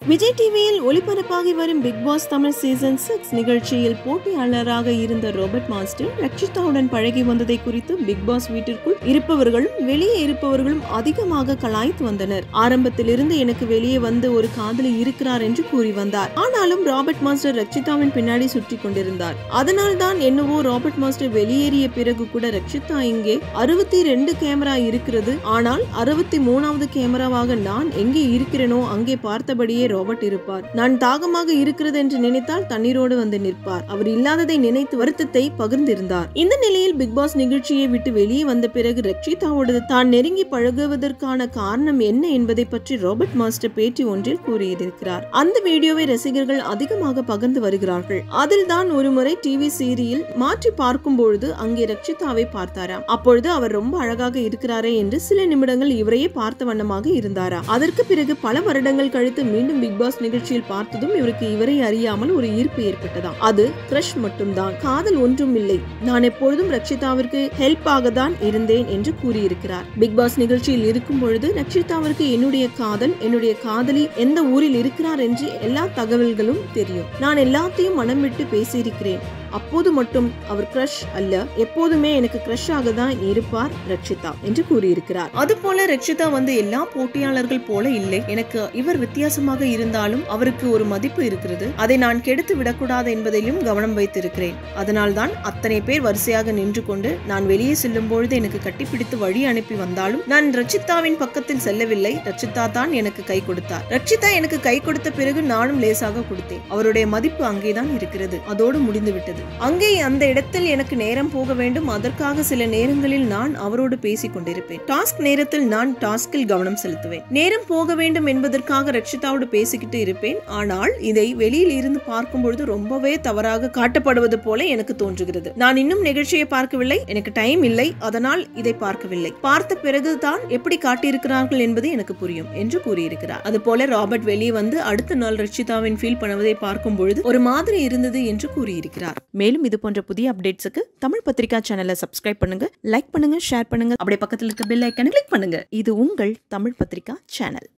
விஜய் டிவியில் ஒளிபரப்பாகி வரும் Big Boss Tamil season six நிகழ்ச்சியில் போட்டியாளராக இருந்த ரோபர்ட் மாஸ்டர் ரக்ஷிதாவுடன் பழகி வந்ததை குறித்து பிக் பாஸ் வீட்டிற்குள் இருப்பவர்களும் வெளியே இருப்பவர்களும் அதிகமாக கலாய்த்து வந்தனர் ஆரம்பத்திலிருந்து எனக்கு வெளியே வந்து ஒரு காதலி இருக்கிறார் என்று கூறி வந்தார் ஆனாலும் ராபர்ட் மாஸ்டர் ரக்ஷிதாவின் பின்னாடி சுற்றி கொண்டிருந்தார் அதனால் தான் என்னவோ ராபர்ட் மாஸ்டர் வெளியேறிய பிறகு கூட ரக்ஷிதா இங்கே அறுபத்தி ரெண்டு கேமரா இருக்கிறது ஆனால் அறுபத்தி மூணாவது கேமராவாக நான் எங்கே இருக்கிறேனோ அங்கே பார்த்தபடியே ராபர்ட் இருப்பார் நான் தாகமாக இருக்கிறது என்று நினைத்தால் தண்ணீரோடு வந்து நிற்பார் அவர் இல்லாததை நினைத்து வருத்தத்தை பகிர்ந்திருந்தார் இந்த நிலையில் பிக் பாஸ் நிகழ்ச்சியை விட்டு வெளியே வந்த பிறகு ரக்ஷிதாவோடு தான் நெருங்கி பழகுவதற்கான காரணம் என்ன என்பதை பற்றி ராபர்ட் மாஸ்டர் பேட்டி ஒன்றில் கூறியிருக்கிறார் அந்த வீடியோவை ரசிகர்கள் அதிகமாக பகிர்ந்து வருகிறார்கள் அதில் தான் ஒருமுறை டிவி சீரியல் மாற்றி பார்க்கும் பொழுது அங்கே ரக்ஷிதாவை பார்த்தாராம் அப்பொழுது அவர் ரொம்ப அழகாக இருக்கிறாரே என்று சில நிமிடங்கள் இவரையே பார்த்த வண்ணமாக இருந்தாரா அதற்கு பிறகு பல வருடங்கள் கழித்து மீண்டும் பிக் பாஸ் நிகழ்ச்சியில் பார்த்ததும் இவருக்கு இவரை அறியாமல் ஒரு ஈர்ப்பு ஏற்பட்டதாம் அது கிரஷ் மட்டும்தான் காதல் ஒன்றும் இல்லை நான் எப்பொழுதும் ரக்ஷிதாவிற்கு ஹெல்ப்பாக தான் இருந்தேன் என்று கூறியிருக்கிறார் பிக் பாஸ் நிகழ்ச்சியில் இருக்கும் பொழுது ரக்ஷிதாவிற்கு என்னுடைய காதல் என்னுடைய காதலி எந்த ஊரில் இருக்கிறார் என்று எல்லா தகவல்களும் தெரியும் நான் எல்லாத்தையும் மனம் விட்டு பேசியிருக்கிறேன் அப்போது மட்டும் அவர் கிரஷ் அல்ல எப்போதுமே எனக்கு கிரஷ் ஆக தான் இருப்பார் ரக்ஷிதா என்று கூறியிருக்கிறார் அது போல ரக்ஷிதா வந்து எல்லா போட்டியாளர்கள் போல இல்லை எனக்கு இவர் வித்தியாசமாக இருந்தாலும் அவருக்கு ஒரு மதிப்பு இருக்கிறது அதை நான் கெடுத்து விடக்கூடாது என்பதிலும் கவனம் வைத்திருக்கிறேன் அதனால் தான் அத்தனை பேர் வரிசையாக நின்று கொண்டு நான் வெளியே செல்லும் பொழுது எனக்கு கட்டிப்பிடித்து வழி அனுப்பி வந்தாலும் நான் ரட்சிதாவின் பக்கத்தில் செல்லவில்லை ரட்சிதா தான் எனக்கு கை கொடுத்தார் ரட்சிதா எனக்கு கை கொடுத்த பிறகு நானும் லேசாக கொடுத்தேன் அவருடைய மதிப்பு அங்கேதான் இருக்கிறது அதோடு முடிந்து விட்டது அங்கே அந்த இடத்தில் எனக்கு நேரம் போக வேண்டும் அதற்காக சில நேரங்களில் நான் அவரோடு பேசிக் கொண்டிருப்பேன் டாஸ்க் நேரத்தில் நான் டாஸ்கில் கவனம் செலுத்துவேன் நேரம் போக வேண்டும் என்பதற்காக ரட்சிதாவோடு பேசிக்கிட்டு இருப்பேன் ஆனால் இதை வெளியில் இருந்து பார்க்கும் பொழுது ரொம்பவே தவறாக காட்டப்படுவது போல எனக்கு தோன்றுகிறது நான் இன்னும் நிகழ்ச்சியை பார்க்கவில்லை எனக்கு டைம் இல்லை அதனால் இதை பார்க்கவில்லை பார்த்த பிறகுதான் எப்படி காட்டியிருக்கிறார்கள் என்பது எனக்கு புரியும் என்று கூறியிருக்கிறார் அதுபோல ராபர்ட் வெளியே வந்து அடுத்த நாள் ரட்சிதாவின் ஃபீல் பண்ணுவதை பார்க்கும் பொழுது ஒரு மாதிரி இருந்தது என்று கூறியிருக்கிறார் மேலும் இது போன்ற புதிய அப்டேட்ஸுக்கு தமிழ் பத்திரிகா சேனலை சப்ஸ்கிரைப் பண்ணுங்க லைக் பண்ணுங்க ஷேர் பண்ணுங்க அப்படியே பக்கத்தில் இருக்க பெல் ஐக்கனை கிளிக் பண்ணுங்க இது உங்கள் தமிழ் பத்திரிகா சேனல்